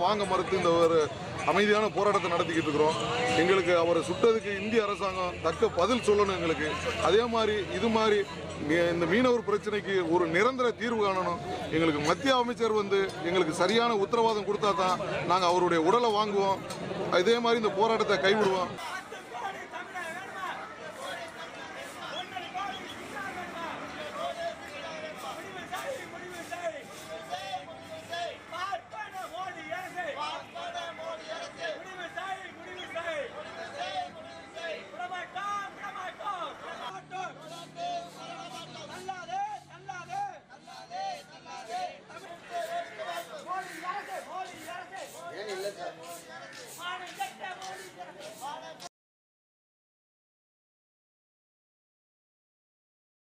வாங்க மறுத்து இந்த ஒரு அமைதியான போராட்டத்தை நடத்திக்கிட்டு இருக்கிறோம் எங்களுக்கு அவரை சுட்டதுக்கு இந்திய அரசாங்கம் தக்க பதில் சொல்லணும் எங்களுக்கு அதே மாதிரி இது மாதிரி மீ- இந்த மீனவர் பிரச்சனைக்கு ஒரு நிரந்தர தீர்வு காணணும் எங்களுக்கு மத்திய அமைச்சர் வந்து எங்களுக்கு சரியான உத்தரவாதம் கொடுத்தா தான் நாங்கள் அவருடைய உடலை வாங்குவோம் இதே மாதிரி இந்த போராட்டத்தை கைவிடுவோம்